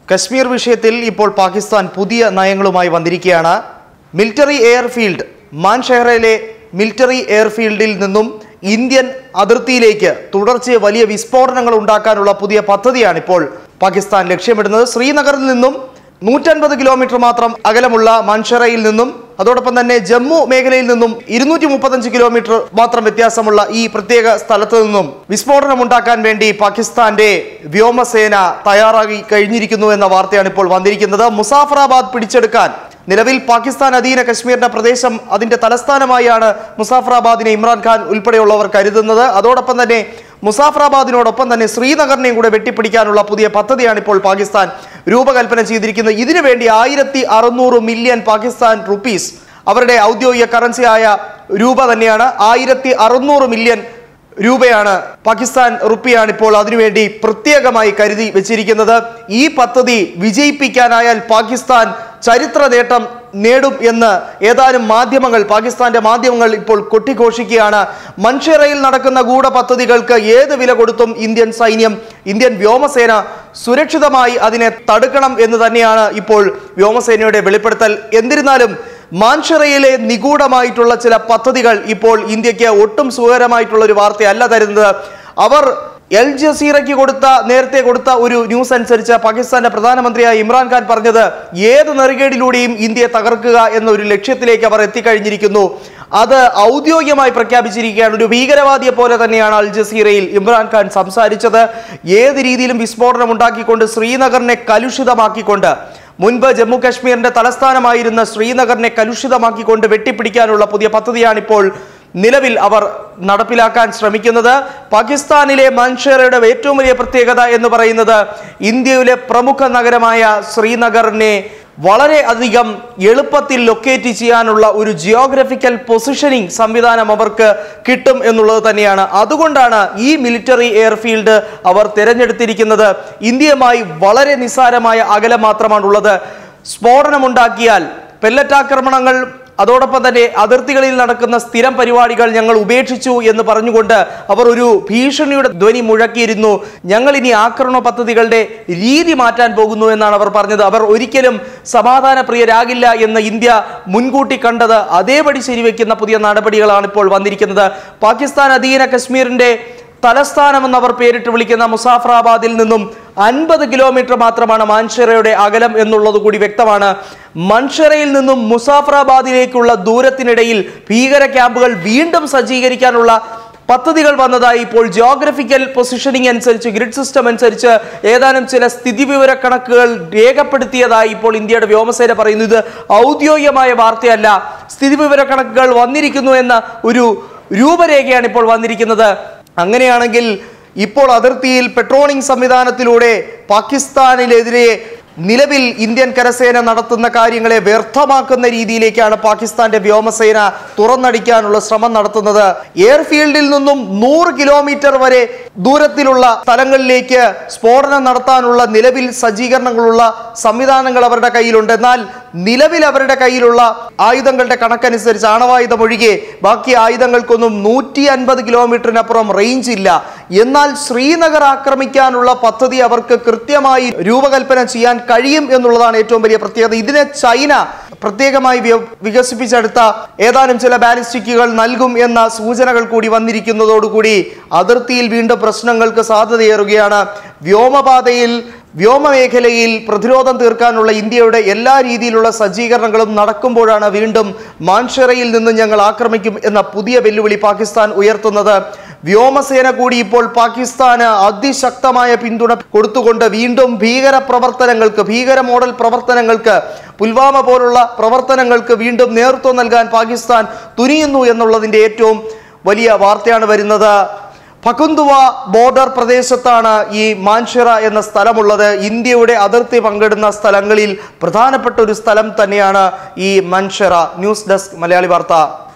കശ്മീർ വിഷയത്തിൽ ഇപ്പോൾ പാകിസ്ഥാൻ പുതിയ നയങ്ങളുമായി വന്നിരിക്കുകയാണ് മിലിറ്ററി എയർഫീൽഡ് മാൻഷെഹ്റയിലെ മിലിറ്ററി എയർഫീൽഡിൽ നിന്നും ഇന്ത്യൻ അതിർത്തിയിലേക്ക് തുടർച്ചയായ വലിയ വിസ്ഫോടനങ്ങൾ ഉണ്ടാക്കാനുള്ള പുതിയ പദ്ധതിയാണ് ഇപ്പോൾ പാകിസ്ഥാൻ ലക്ഷ്യമിടുന്നത് ശ്രീനഗറിൽ നിന്നും നൂറ്റൻപത് കിലോമീറ്റർ മാത്രം അകലമുള്ള മൻഷറയിൽ നിന്നും അതോടൊപ്പം തന്നെ ജമ്മു മേഖലയിൽ നിന്നും ഇരുന്നൂറ്റി മുപ്പത്തഞ്ച് കിലോമീറ്റർ മാത്രം വ്യത്യാസമുള്ള ഈ പ്രത്യേക സ്ഥലത്ത് നിന്നും വിസ്ഫോടനം ഉണ്ടാക്കാൻ വേണ്ടി പാകിസ്ഥാന്റെ വ്യോമസേന തയ്യാറാക്കി കഴിഞ്ഞിരിക്കുന്നു എന്ന വാർത്തയാണ് ഇപ്പോൾ വന്നിരിക്കുന്നത് മുസാഫറാബാദ് പിടിച്ചെടുക്കാൻ നിലവിൽ പാകിസ്ഥാൻ അധീന കശ്മീരിന്റെ പ്രദേശം അതിന്റെ തലസ്ഥാനമായാണ് മുസാഫറാബാദിനെ ഇമ്രാൻഖാൻ ഉൾപ്പെടെയുള്ളവർ കരുതുന്നത് അതോടൊപ്പം തന്നെ മുസാഫറാബാദിനോടൊപ്പം തന്നെ ശ്രീനഗറിനെയും കൂടെ വെട്ടിപ്പിടിക്കാനുള്ള പുതിയ പദ്ധതിയാണ് ഇപ്പോൾ പാകിസ്ഥാൻ രൂപകൽപ്പന ചെയ്തിരിക്കുന്നത് ഇതിനുവേണ്ടി ആയിരത്തി അറുന്നൂറ് മില്യൺ പാകിസ്ഥാൻ റുപ്പീസ് അവരുടെ ഔദ്യോഗിക കറൻസി ആയ രൂപ തന്നെയാണ് ആയിരത്തി അറുന്നൂറ് മില്യൺ രൂപയാണ് പാകിസ്ഥാൻ റുപ്പിയാണ് ഇപ്പോൾ അതിനുവേണ്ടി പ്രത്യേകമായി കരുതി വെച്ചിരിക്കുന്നത് ഈ പദ്ധതി വിജയിപ്പിക്കാനായാൽ പാകിസ്ഥാൻ ചരിത്ര നേട്ടം നേടും എന്ന് ഏതാനും മാധ്യമങ്ങൾ പാകിസ്ഥാന്റെ മാധ്യമങ്ങൾ ഇപ്പോൾ കൊട്ടിഘോഷിക്കുകയാണ് മൻഷെറയിൽ നടക്കുന്ന ഗൂഢപദ്ധതികൾക്ക് ഏത് വില കൊടുത്തും ഇന്ത്യൻ സൈന്യം ഇന്ത്യൻ വ്യോമസേന സുരക്ഷിതമായി അതിനെ തടുക്കണം എന്ന് തന്നെയാണ് ഇപ്പോൾ വ്യോമസേനയുടെ വെളിപ്പെടുത്തൽ എന്നിരുന്നാലും മാൻഷറയിലെ നിഗൂഢമായിട്ടുള്ള ചില പദ്ധതികൾ ഇപ്പോൾ ഇന്ത്യക്ക് ഒട്ടും സുഖകരമായിട്ടുള്ള ഒരു വാർത്തയല്ല തരുന്നത് അവർ എൽ ജസീറയ്ക്ക് കൊടുത്ത നേരത്തെ കൊടുത്ത ഒരു ന്യൂസ് അനുസരിച്ച് പാകിസ്ഥാന്റെ പ്രധാനമന്ത്രിയായ ഇമ്രാൻഖാൻ പറഞ്ഞത് ഏത് നെറുകേടിലൂടെയും ഇന്ത്യയെ തകർക്കുക എന്ന ഒരു ലക്ഷ്യത്തിലേക്ക് അവർ എത്തിക്കഴിഞ്ഞിരിക്കുന്നു അത് ഔദ്യോഗികമായി പ്രഖ്യാപിച്ചിരിക്കുകയാണ് ഒരു ഭീകരവാദിയെ പോലെ തന്നെയാണ് അൽ ജസീറയിൽ ഇമ്രാൻഖാൻ സംസാരിച്ചത് ഏത് രീതിയിലും വിസ്ഫോടനം ഉണ്ടാക്കിക്കൊണ്ട് ശ്രീനഗറിനെ കലുഷിതമാക്കിക്കൊണ്ട് മുൻപ് ജമ്മു കാശ്മീരിന്റെ തലസ്ഥാനമായിരുന്ന ശ്രീനഗറിനെ കലുഷിതമാക്കിക്കൊണ്ട് വെട്ടിപ്പിടിക്കാനുള്ള പുതിയ പദ്ധതിയാണ് ഇപ്പോൾ നിലവിൽ അവർ നടപ്പിലാക്കാൻ ശ്രമിക്കുന്നത് പാകിസ്ഥാനിലെ മൻഷേറയുടെ ഏറ്റവും വലിയ പ്രത്യേകത എന്ന് പറയുന്നത് ഇന്ത്യയിലെ പ്രമുഖ നഗരമായ ശ്രീനഗറിനെ വളരെ അധികം എളുപ്പത്തിൽ ലൊക്കേറ്റ് ചെയ്യാനുള്ള ഒരു ജിയോഗ്രഫിക്കൽ പൊസിഷനിങ് സംവിധാനം അവർക്ക് കിട്ടും എന്നുള്ളത് തന്നെയാണ് അതുകൊണ്ടാണ് ഈ മിലിറ്ററി എയർഫീൽഡ് അവർ തിരഞ്ഞെടുത്തിരിക്കുന്നത് ഇന്ത്യയുമായി വളരെ നിസ്സാരമായ അകലം മാത്രമാണുള്ളത് സ്ഫോടനമുണ്ടാക്കിയാൽ പെല്ലറ്റാക്രമണങ്ങൾ അതോടൊപ്പം തന്നെ അതിർത്തികളിൽ നടക്കുന്ന സ്ഥിരം പരിപാടികൾ ഞങ്ങൾ ഉപേക്ഷിച്ചു എന്ന് പറഞ്ഞുകൊണ്ട് അവർ ഒരു ഭീഷണിയുടെ ധ്വനി മുഴക്കിയിരുന്നു ഞങ്ങൾ ഇനി ആക്രമണ പദ്ധതികളുടെ രീതി മാറ്റാൻ പോകുന്നു എന്നാണ് അവർ പറഞ്ഞത് അവർ ഒരിക്കലും സമാധാന പ്രിയരാകില്ല എന്ന് ഇന്ത്യ മുൻകൂട്ടി കണ്ടത് അതേപടി ശരിവെക്കുന്ന പുതിയ നടപടികളാണ് ഇപ്പോൾ വന്നിരിക്കുന്നത് പാകിസ്ഥാൻ അധീന കശ്മീരിന്റെ തലസ്ഥാനമെന്ന് അവർ പേരിട്ട് വിളിക്കുന്ന മുസാഫറാബാദിൽ നിന്നും അൻപത് കിലോമീറ്റർ മാത്രമാണ് മാൻഷെറയുടെ അകലം എന്നുള്ളത് കൂടി വ്യക്തമാണ് മൻഷെറയിൽ നിന്നും മുസാഫറാബാദിലേക്കുള്ള ദൂരത്തിനിടയിൽ ഭീകര ക്യാമ്പുകൾ വീണ്ടും സജ്ജീകരിക്കാനുള്ള പദ്ധതികൾ വന്നതായി ഇപ്പോൾ ജിയോഗ്രഫിക്കൽ പൊസിഷനിങ് അനുസരിച്ച് ഗ്രിഡ് സിസ്റ്റം അനുസരിച്ച് ഏതാനും ചില സ്ഥിതിവിവര കണക്കുകൾ രേഖപ്പെടുത്തിയതായി ഇപ്പോൾ ഇന്ത്യയുടെ വ്യോമസേന പറയുന്നു ഇത് ഔദ്യോഗികമായ വാർത്തയല്ല സ്ഥിതിവിവര കണക്കുകൾ വന്നിരിക്കുന്നു എന്ന ഒരു രൂപരേഖയാണ് ഇപ്പോൾ വന്നിരിക്കുന്നത് അങ്ങനെയാണെങ്കിൽ ഇപ്പോൾ അതിർത്തിയിൽ പെട്രോളിംഗ് സംവിധാനത്തിലൂടെ പാകിസ്ഥാനിലെതിരെ നിലവിൽ ഇന്ത്യൻ കരസേന നടത്തുന്ന കാര്യങ്ങളെ വ്യർത്ഥമാക്കുന്ന രീതിയിലേക്കാണ് പാകിസ്ഥാന്റെ വ്യോമസേന തുറന്നടിക്കാനുള്ള ശ്രമം നടത്തുന്നത് എയർഫീൽഡിൽ നിന്നും നൂറ് കിലോമീറ്റർ വരെ ദൂരത്തിലുള്ള സ്ഥലങ്ങളിലേക്ക് സ്ഫോടനം നടത്താനുള്ള നിലവിൽ സജ്ജീകരണങ്ങളുള്ള സംവിധാനങ്ങൾ അവരുടെ കയ്യിലുണ്ട് എന്നാൽ നിലവിൽ അവരുടെ കയ്യിലുള്ള ആയുധങ്ങളുടെ കണക്കനുസരിച്ച് ആണവായുധം ഒഴികെ ബാക്കി ആയുധങ്ങൾക്കൊന്നും നൂറ്റി അൻപത് കിലോമീറ്ററിനപ്പുറം റേഞ്ച് ഇല്ല എന്നാൽ ശ്രീനഗർ ആക്രമിക്കാനുള്ള പദ്ധതി അവർക്ക് കൃത്യമായി രൂപകൽപ്പന ചെയ്യാൻ കഴിയും എന്നുള്ളതാണ് ഏറ്റവും വലിയ പ്രത്യേകത ഇതിനെ ചൈന പ്രത്യേകമായി വ്യ- വികസിപ്പിച്ചെടുത്ത ഏതാനും ചില ബാലിസ്റ്റിക്കുകൾ നൽകും എന്ന സൂചനകൾ കൂടി വന്നിരിക്കുന്നതോടുകൂടി അതിർത്തിയിൽ വീണ്ടും പ്രശ്നങ്ങൾക്ക് സാധ്യതയേറുകയാണ് വ്യോമപാതയിൽ വ്യോമമേഖലയിൽ പ്രതിരോധം തീർക്കാനുള്ള ഇന്ത്യയുടെ എല്ലാ രീതിയിലുള്ള സജ്ജീകരണങ്ങളും നടക്കുമ്പോഴാണ് വീണ്ടും മാൻഷെറയിൽ നിന്ന് ഞങ്ങൾ ആക്രമിക്കും എന്ന പുതിയ വെല്ലുവിളി പാകിസ്ഥാൻ ഉയർത്തുന്നത് വ്യോമസേന കൂടി ഇപ്പോൾ പാകിസ്ഥാന് അതിശക്തമായ പിന്തുണ കൊടുത്തുകൊണ്ട് വീണ്ടും ഭീകര പ്രവർത്തനങ്ങൾക്ക് ഭീകര മോഡൽ പ്രവർത്തനങ്ങൾക്ക് പുൽവാമ പോലുള്ള പ്രവർത്തനങ്ങൾക്ക് വീണ്ടും നേതൃത്വം നൽകാൻ പാകിസ്ഥാൻ തുനിയുന്നു എന്നുള്ളതിൻ്റെ ഏറ്റവും വലിയ വാർത്തയാണ് വരുന്നത് ഫകുന്തുവ ബോർഡർ പ്രദേശത്താണ് ഈ മാൻഷിറ എന്ന സ്ഥലമുള്ളത് ഇന്ത്യയുടെ അതിർത്തി പങ്കിടുന്ന സ്ഥലങ്ങളിൽ പ്രധാനപ്പെട്ട ഒരു സ്ഥലം തന്നെയാണ് ഈ മൻഷിറ ന്യൂസ് ഡെസ്ക് മലയാളി വാർത്ത